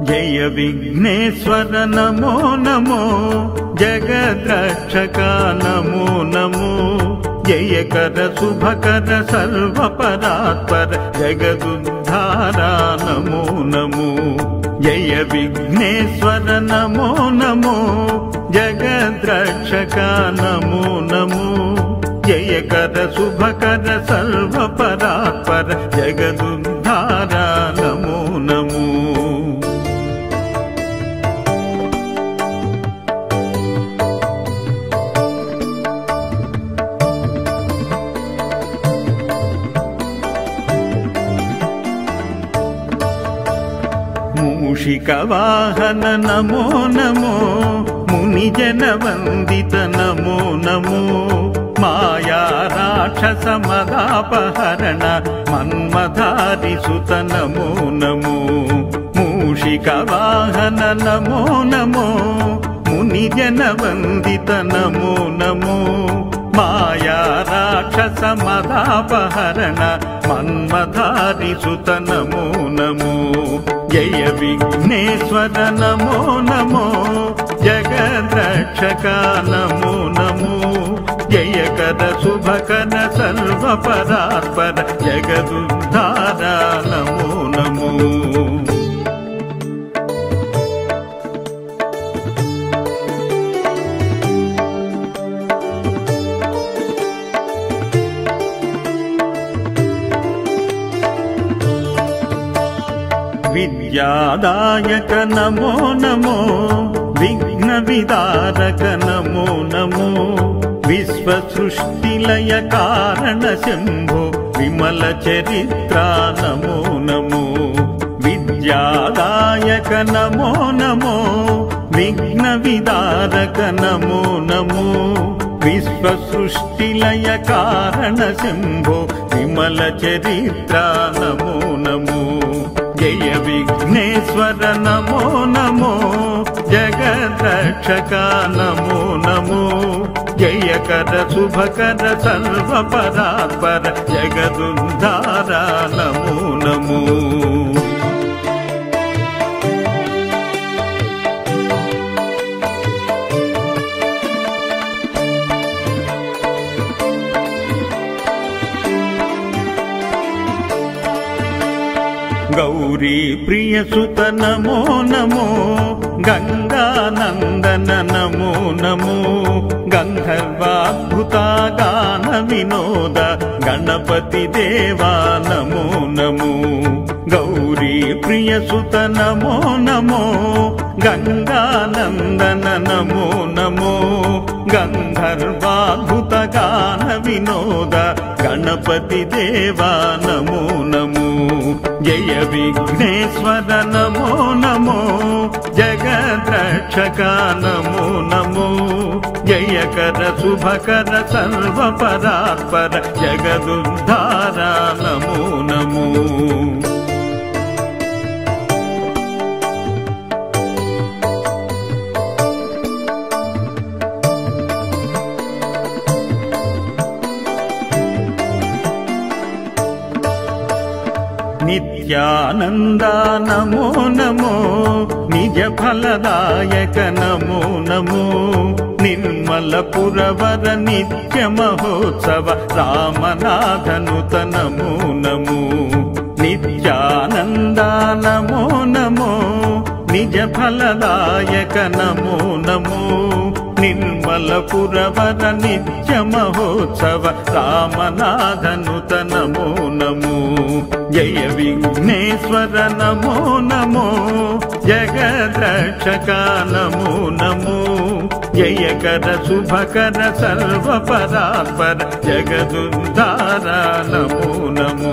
జయ విఘ్నేశ్వర నమో నమో జగద్రక్షక నమో నమో జయకర శుభకర సర్వపరాత్పర జగదుద్ధార నమో నమో జయ విఘ్నేశ్వర నమో నమో జగద్రక్షక నమో నమో జయకర శుభకర సర్వపరాత్పర జగదుద్ధార నమో నమో మూషిక వాహన నమో నమో మునిజన వందిత నమో నమో మాయా రాక్షస మదాపహరణ మన్మధారి సుత నమో నమో మూషిక వాహన నమో నమో మునిజన వందిత నమో నమో మాయా రాక్షస మదాపహరణ మన్మధారి సుత నమో నమో జయ విఘ్నేశ్వర నమో నమో జగద్రక్షక నమో నమో జయకర శుభకర సర్వపరాత్పర జగదుద్ధార నమో నమో విద్యాదాయక నమో నమో విఘ్న విదారక నమో నమో విశ్వ సృష్టిలయ కారణ శంభో విమల చరిత్ర నమో నమో విద్యాదాయక నమో నమో విఘ్న విదారక నమో నమో విశ్వ సృష్టిలయ కారణ శంభో విమల చరిత్ర నమో నమో జయ విఘ్నేశ్వర నమో నమో జగద్రక్షక నమో నమో జయకర శుభకర సర్వపరాత్పర జగదుద్ధార నమో నమో గౌరీ ప్రియ సుత నమో నమో గంగానందన నమో నమో గంధర్వాద్భుత గాన వినోద గణపతి దేవా నమో నమో గౌరీ ప్రియ సుత నమో నమో గంగానందన నమో నమో గంధర్వాద్భుత గాన వినోద గణపతి దేవా నమో నమో జయ విఘ్నేశ్వర నమో నమో జగద్రక్షక నమో నమో జయకర శుభకర సర్వపరాత్పర జగదుద్ధార నమో నమో నిత్యానంద నమో నమో నిజ ఫలదాయక నమో నమో నిర్మల పురవర నిత్య మహోత్సవ రామనాథనుత నమో నమో నిత్యానంద నమో నమో నిజ ఫలదాయక నమో నమో నిర్మల పురవర నిత్య మహోత్సవ రామనాథనుత నమో నమో జయ విఘ్నేశ్వర నమో నమో జగద్రక్షక నమో నమో జయకర శుభకర సర్వపరాత్పర జగదుద్ధార నమో నమో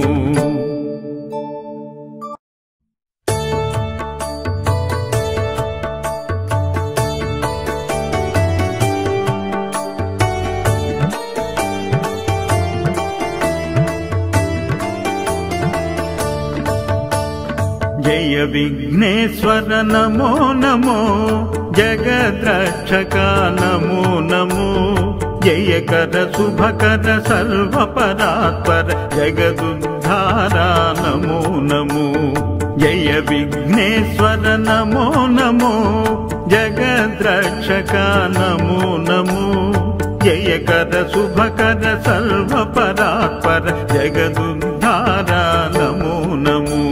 జయ విఘ్నేశ్వర నమో నమో జగద్రక్షక నమో నమో జయకర శుభకర సర్వపరాత్పర జగదుద్ధార నమో నమో జయ విఘ్నేశ్వర నమో నమో జగద్రక్షక నమో నమో జయకర శుభకర సర్వపరాత్పర జగదుద్ధార నమో నమో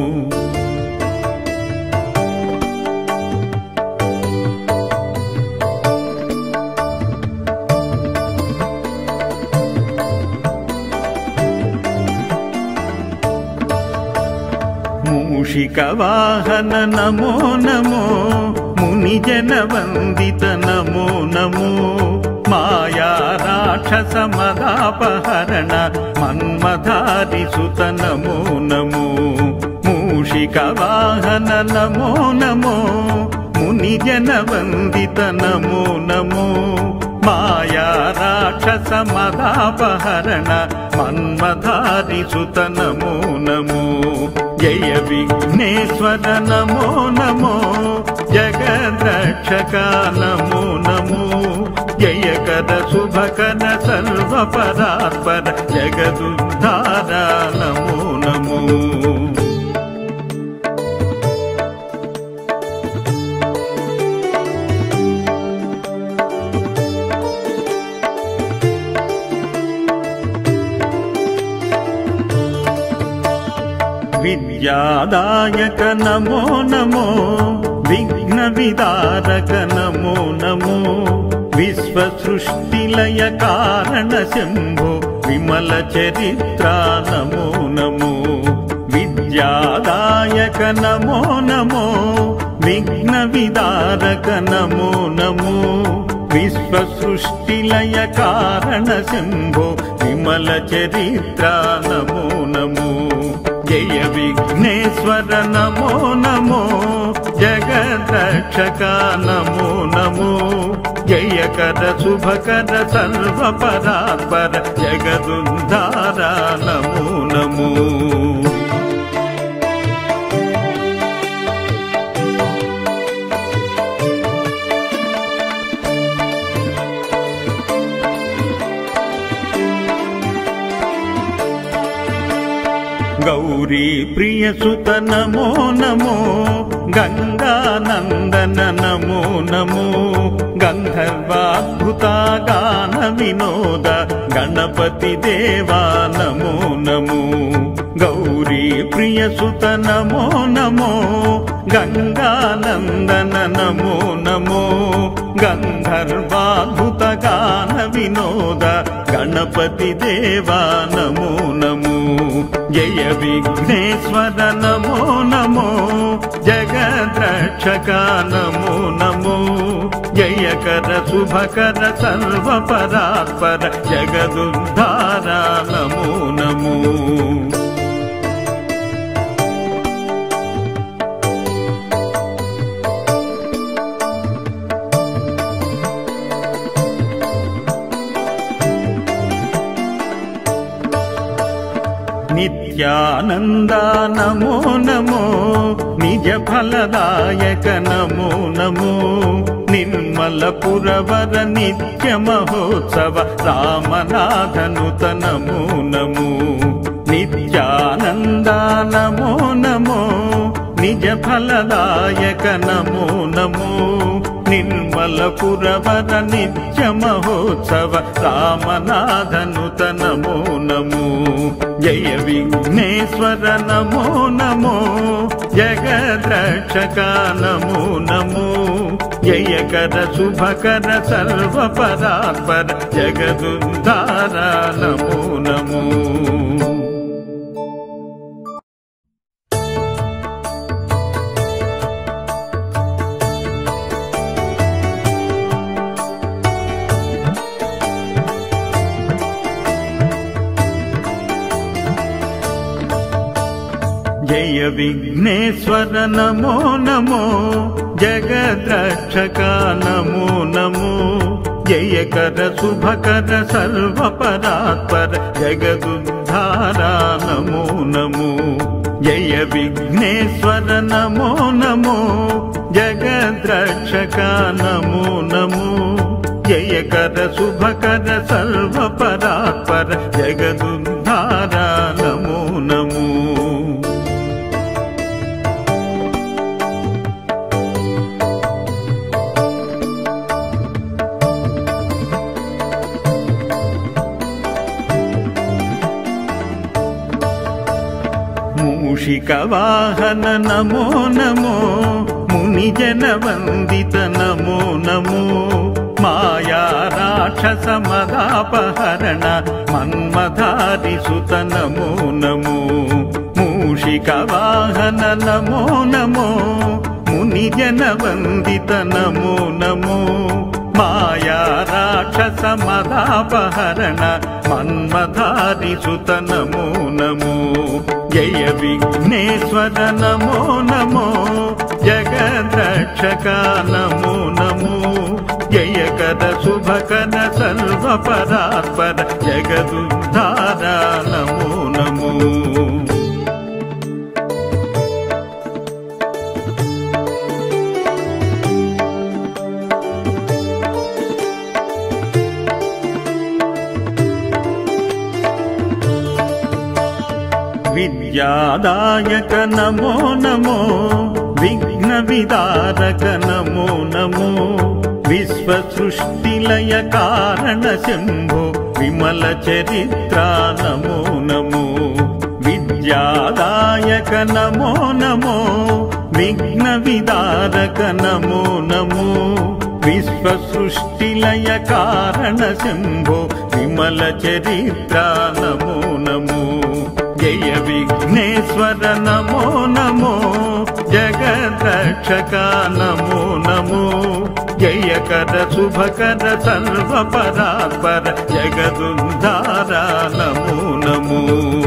మూషిక వాహన నమో నమో మునిజన వందిత నమో నమో మాయా రాక్షస మదాపహరణ మన్మధారి సుత నమో నమో మూషిక వాహన నమో నమో మునిజన వందిత నమో నమో మాయా రాక్షస మదాపహరణ మన్మధారి సుత నమో నమో జయ విఘ్నేశ్వర నమో నమో జగద్రక్షక నమో నమో జయకర శుభకర సర్వపరాత్పర జగదుద్ధార నమో నమో విద్యాదాయక నమో నమో విఘ్న విదారక నమో నమో విశ్వ సృష్టిలయ కారణ శంభో విమల చరిత్ర నమో నమో విద్యాదాయక నమో నమో విఘ్న విదారక నమో నమో విశ్వ సృష్టిలయ కారణ శంభో విమల చరిత్ర నమో నమో జయ విఘ్నేశ్వర నమో నమో జగద్రక్షక నమో నమో జయకర శుభకర సర్వపరాత్పర జగదుద్ధార నమో నమో గౌరీ ప్రియ సుత నమో నమో గంగానందన నమో నమో గంధర్వాద్భుత గాన వినోద గణపతి దేవా నమో నమో గౌరీ ప్రియ సుత నమో నమో గంగానందన నమో నమో గంధర్వాద్భుత గాన వినోద గణపతి దేవా నమో నమో జయ విఘ్నేశ్వర నమో నమో జగద్రక్షక నమో నమో జయకర శుభకర సర్వపరాత్పర జగదుద్ధార నమో నమో నిత్యానంద నమో నమో నిజ ఫలదాయక నమో నమో నిర్మల పురవర నిత్య మహోత్సవ రామనాథనుత నమో నమో నిత్యానంద నమో నమో నిజ ఫలదాయక నమో నమో నిర్మల పురవర నిత్య మహోత్సవ రామనాథనుత నమో నమో జయ విఘ్నేశ్వర నమో నమో జగద్రక్షక నమో నమో జయకర శుభకర సర్వపరాత్పర జగదుద్ధార నమో నమో జయ విఘ్నేశ్వర నమో నమో జగద్రక్షక నమో నమో జయకర శుభకర సర్వపరాత్పర జగదుద్ధార నమో నమో జయ విఘ్నేశ్వర నమో నమో జగద్రక్షక నమో నమో జయకర శుభకర సర్వపరాత్పర జగదుద్ధార నమో నమో మూషిక వాహన నమో నమో ముని జన వందిత నమో నమో మాయా రాక్షస మదాపహరణ మన్మధారి సుత నమో నమో మూషిక వాహన నమో నమో ముని జన వందిత నమో నమో మాయా రాక్షస మదాపహరణ మన్మధారి సుత నమో నమో జయ విఘ్నేశ్వర నమో నమో జగద్రక్షక నమో నమో జయకర శుభకర సర్వపరాత్పర జగదుద్ధార నమో నమో విద్యాదాయక నమో నమో విఘ్న విదారక నమో నమో విశ్వ సృష్టిలయ కారణ శంభో విమల చరిత్ర నమో నమో విద్యాదాయక నమో నమో విఘ్న విదారక నమో నమో విశ్వ సృష్టిలయ కారణ శంభో విమల చరిత్ర నమో నమో జయ విఘ్నేశ్వర నమో నమో జగద్రక్షక నమో నమో జయకర శుభకర సర్వపరాత్పర జగదుద్ధార నమో నమో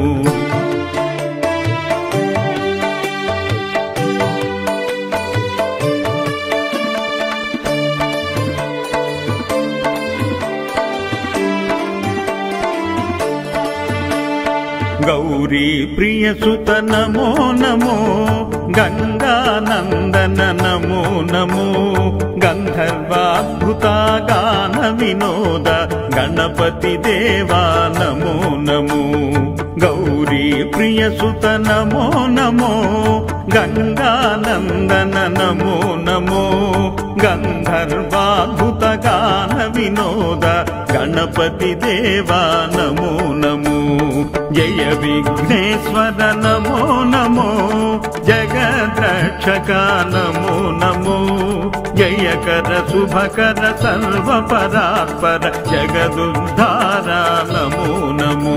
గౌరీ ప్రియ సుత నమో నమో గంగానందన నమో నమో గంధర్వాద్భుత గాన వినోద గణపతి దేవా నమో నమో గౌరీ ప్రియ సుత నమో నమో గంగానందన నమో నమో గంధర్వాద్భుత గాన వినోద గణపతి దేవా నమో నమో జయ విఘ్నేశ్వర నమో నమో జగద్రక్షక నమో నమో జయకర శుభకర సర్వపరాత్పర జగదుద్ధార నమో నమో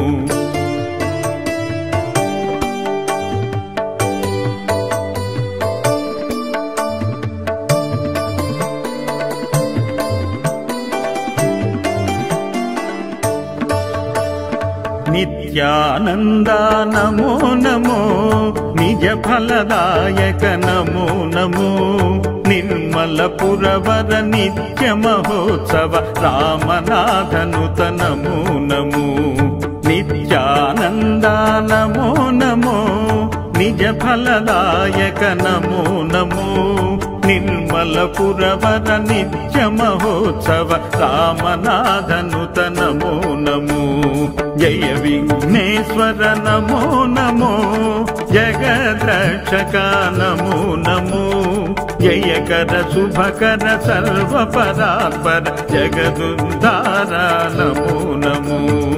నిత్యానంద నమో నమో నిజ ఫలదాయక నమో నమో నిర్మల పురవర నిత్య మహోత్సవ రామనాథనుత నమో నమో నిత్యానంద నమో నమో నిజ ఫలదాయక నమో నమో నిర్మల పురవర నిత్య మహోత్సవ రామనాథనుత నమో నమో జయ విఘ్నేశ్వర నమో నమో జగద్రక్షక నమో నమో జయకర శుభకర సర్వపరాత్పర జగదుద్ధార నమో నమో